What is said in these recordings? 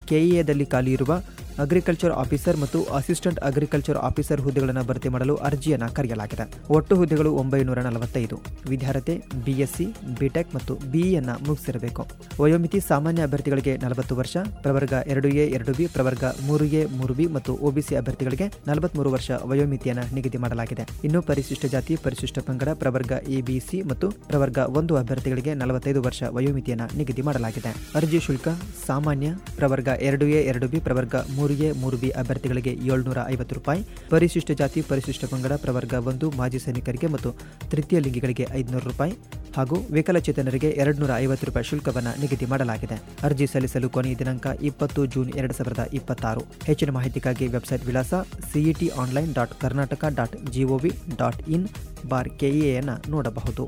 ಕೆಇಎದಲ್ಲಿ ಖಾಲಿ ಇರುವ agriculture officer ಮತ್ತು ಅಸಿಸ್ಟೆಂಟ್ ಅಗ್ರಿಕಲ್ಚರ್ ಆಫೀಸರ್ ಹುದ್ದೆಗಳನ್ನು ಭರ್ತಿ ಮಾಡಲು ಅರ್ಜಿಯನ್ನು ಕರೆಯಲಾಗಿದೆ ಒಟ್ಟು ಹುದ್ದೆಗಳು ಒಂಬೈನೂರ ನಲವತ್ತೈದು ವಿದ್ಯಾರ್ಥಿ ಬಿಎಸ್ಸಿ ಬಿಟೆಕ್ ಮತ್ತು ಬಿಇಯನ್ನು ಮುಗಿಸಿರಬೇಕು ವಯೋಮಿತಿ ಸಾಮಾನ್ಯ ಅಭ್ಯರ್ಥಿಗಳಿಗೆ ನಲವತ್ತು ವರ್ಷ ಪ್ರವರ್ಗ ಎರಡು ಎ ಎರಡು ಬಿ ಪ್ರವರ್ಗ ಮೂರು ಎ ಮೂರು ಬಿ ಮತ್ತು ಒಬಿಸಿ ಅಭ್ಯರ್ಥಿಗಳಿಗೆ ನಲವತ್ಮೂರು ವರ್ಷ ವಯೋಮಿತಿಯನ್ನು ನಿಗದಿ ಮಾಡಲಾಗಿದೆ ಇನ್ನು ಪರಿಶಿಷ್ಟ ಜಾತಿ ಪರಿಶಿಷ್ಟ ಪಂಗಡ ಪ್ರವರ್ಗ ಎಬಿಸಿ ಮತ್ತು ಪ್ರವರ್ಗ ಒಂದು ಅಭ್ಯರ್ಥಿಗಳಿಗೆ ನಲವತ್ತೈದು ವರ್ಷ ವಯೋಮಿತಿಯನ್ನು ನಿಗದಿ ಮಾಡಲಾಗಿದೆ ಅರ್ಜಿ ಶುಲ್ಕ ಸಾಮಾನ್ಯ ಪ್ರವರ್ಗ ಎರಡು ಎ ಎರಡು ಬಿ ಪ್ರವರ್ಗ ಮೂರು ಎ ಮೂರು ಬಿ ಅಭ್ಯರ್ಥಿಗಳಿಗೆ ಏಳ್ನೂರ ಐವತ್ತು ರೂಪಾಯಿ ಪರಿಶಿಷ್ಟ ಜಾತಿ ಪರಿಶಿಷ್ಟ ಪಂಗಡ ಪ್ರವರ್ಗ ಒಂದು ಮಾಜಿ ಸೈನಿಕರಿಗೆ ಮತ್ತು ತೃತೀಯ ಲಿಂಗಿಗಳಿಗೆ ಐದುನೂರು ರೂಪಾಯಿ ಹಾಗೂ ವಿಕಲಚೇತನರಿಗೆ ಎರಡುನೂರ ಐವತ್ತು ರೂಪಾಯಿ ಶುಲ್ಕವನ್ನು ನಿಗದಿ ಮಾಡಲಾಗಿದೆ ಅರ್ಜಿ ಸಲ್ಲಿಸಲು ಕೊನೆಯ ದಿನಾಂಕ ಇಪ್ಪತ್ತು ಜೂನ್ ಎರಡು ಸಾವಿರದ ಇಪ್ಪತ್ತಾರು ಹೆಚ್ಚಿನ ಮಾಹಿತಿಗಾಗಿ ವೆಬ್ಸೈಟ್ ವಿಳಾಸ CET online dot Karnataka dot GOV dot in bar ಕೆಇಎಯನ್ನು ನೋಡಬಹುದು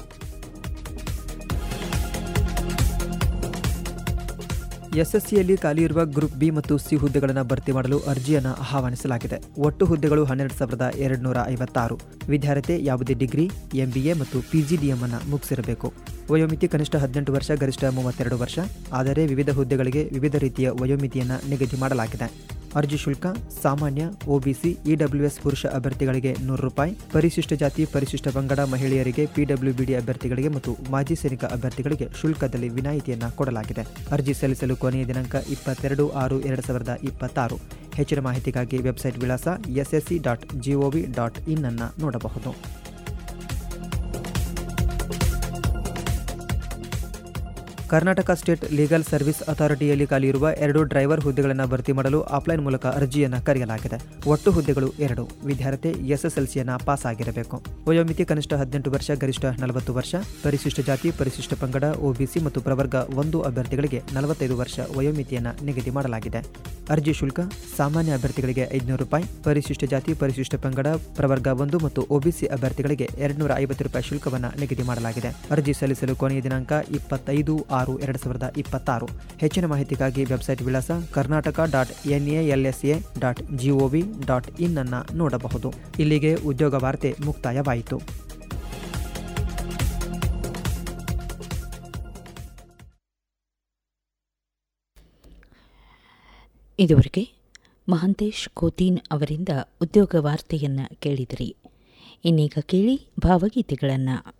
ಎಸ್ಎಸ್ಸಿಯಲ್ಲಿ ಖಾಲಿ ಇರುವ ಗ್ರೂಪ್ ಬಿ ಮತ್ತು ಸಿ ಹುದ್ದೆಗಳನ್ನು ಭರ್ತಿ ಮಾಡಲು ಅರ್ಜಿಯನ್ನು ಆಹ್ವಾನಿಸಲಾಗಿದೆ ಒಟ್ಟು ಹುದ್ದೆಗಳು ಹನ್ನೆರಡು ಸಾವಿರದ ಎರಡುನೂರ ಐವತ್ತಾರು ವಿದ್ಯಾರ್ಥಿ ಯಾವುದೇ ಡಿಗ್ರಿ ಎಂಬಿಎ ಮತ್ತು ಪಿಜಿಡಿಎಂ ಅನ್ನು ಮುಗಿಸಿರಬೇಕು ವಯೋಮಿತಿ ಕನಿಷ್ಠ ಹದಿನೆಂಟು ವರ್ಷ ಗರಿಷ್ಠ ಮೂವತ್ತೆರಡು ವರ್ಷ ಆದರೆ ವಿವಿಧ ಹುದ್ದೆಗಳಿಗೆ ವಿವಿಧ ರೀತಿಯ ವಯೋಮಿತಿಯನ್ನು ನಿಗದಿ ಮಾಡಲಾಗಿದೆ ಅರ್ಜಿ ಶುಲ್ಕ ಸಾಮಾನ್ಯ ಒಬಿಸಿ ಇಡಬ್ಲ್ಯೂಎಸ್ ಪುರುಷ ಅಭ್ಯರ್ಥಿಗಳಿಗೆ ನೂರು ರೂಪಾಯಿ ಪರಿಶಿಷ್ಟ ಜಾತಿ ಪರಿಶಿಷ್ಟ ಪಂಗಡ ಮಹಿಳೆಯರಿಗೆ ಪಿಡಬ್ಲ್ಯೂಬಿಡಿ ಅಭ್ಯರ್ಥಿಗಳಿಗೆ ಮತ್ತು ಮಾಜಿ ಸೈನಿಕ ಅಭ್ಯರ್ಥಿಗಳಿಗೆ ಶುಲ್ಕದಲ್ಲಿ ವಿನಾಯಿತಿಯನ್ನು ಕೊಡಲಾಗಿದೆ ಅರ್ಜಿ ಸಲ್ಲಿಸಲು ಕೊನೆಯ ದಿನಾಂಕ ಇಪ್ಪತ್ತೆರಡು ಆರು ಎರಡು ಸಾವಿರದ ಇಪ್ಪತ್ತಾರು ಹೆಚ್ಚಿನ ಮಾಹಿತಿಗಾಗಿ ವೆಬ್ಸೈಟ್ ವಿಳಾಸ SSC dot GOV dot in ಅನ್ನು ನೋಡಬಹುದು ಕರ್ನಾಟಕ ಸ್ಟೇಟ್ ಲೀಗಲ್ ಸರ್ವಿಸ್ ಅಥಾರಿಟಿಯಲ್ಲಿ ಖಾಲಿಯಿರುವ ಎರಡು ಡ್ರೈವರ್ ಹುದ್ದೆಗಳನ್ನು ಭರ್ತಿ ಮಾಡಲು ಆಫ್ಲೈನ್ ಮೂಲಕ ಅರ್ಜಿಯನ್ನು ಕರೆಯಲಾಗಿದೆ ಒಟ್ಟು ಹುದ್ದೆಗಳು ಎರಡು ವಿದ್ಯಾರ್ಥಿ ಎಸ್ಎಸ್ಎಲ್ಸಿಯನ್ನು ಪಾಸ್ ಆಗಿರಬೇಕು ವಯೋಮಿತಿ ಕನಿಷ್ಠ ಹದಿನೆಂಟು ವರ್ಷ ಗರಿಷ್ಠ ನಲವತ್ತು ವರ್ಷ ಪರಿಶಿಷ್ಟ ಜಾತಿ ಪರಿಶಿಷ್ಟ ಪಂಗಡ ಒಬಿಸಿ ಮತ್ತು ಪ್ರವರ್ಗ ಒಂದು ಅಭ್ಯರ್ಥಿಗಳಿಗೆ ನಲವತ್ತೈದು ವರ್ಷ ವಯೋಮಿತಿಯನ್ನು ನಿಗದಿ ಮಾಡಲಾಗಿದೆ ಅರ್ಜಿ ಶುಲ್ಕ ಸಾಮಾನ್ಯ ಅಭ್ಯರ್ಥಿಗಳಿಗೆ ಐದುನೂರು ರೂಪಾಯಿ ಪರಿಶಿಷ್ಟ ಜಾತಿ ಪರಿಶಿಷ್ಟ ಪಂಗಡ ಪ್ರವರ್ಗ ಒಂದು ಮತ್ತು ಒಬಿಸಿ ಅಭ್ಯರ್ಥಿಗಳಿಗೆ ಎರಡುನೂರ ಐವತ್ತು ರೂಪಾಯಿ ಶುಲ್ಕವನ್ನು ನಿಗದಿ ಮಾಡಲಾಗಿದೆ ಅರ್ಜಿ ಸಲ್ಲಿಸಲು ಕೊನೆಯ ದಿನಾಂಕ ಇಪ್ಪತ್ತೈದು ಆರು ಎರಡು ಸಾವಿರದ ಇಪ್ಪತ್ತಾರು ಹೆಚ್ಚಿನ ಮಾಹಿತಿಗಾಗಿ ವೆಬ್ಸೈಟ್ ವಿಳಾಸ Karnataka dot N A L S A dot GOV dot in ಅನ್ನು ನೋಡಬಹುದು ಇಲ್ಲಿಗೆ ಉದ್ಯೋಗ ವಾರ್ತೆ ಮುಕ್ತಾಯವಾಯಿತು ಇದುವರೆಗೆ ಮಹಾಂತೇಶ್ ಕೋತೀನ್ ಅವರಿಂದ ಉದ್ಯೋಗ ವಾರ್ತೆಯನ್ನು ಕೇಳಿದಿರಿ ಇನ್ನೀಗ ಕೇಳಿ ಭಾವಗೀತೆಗಳನ್ನು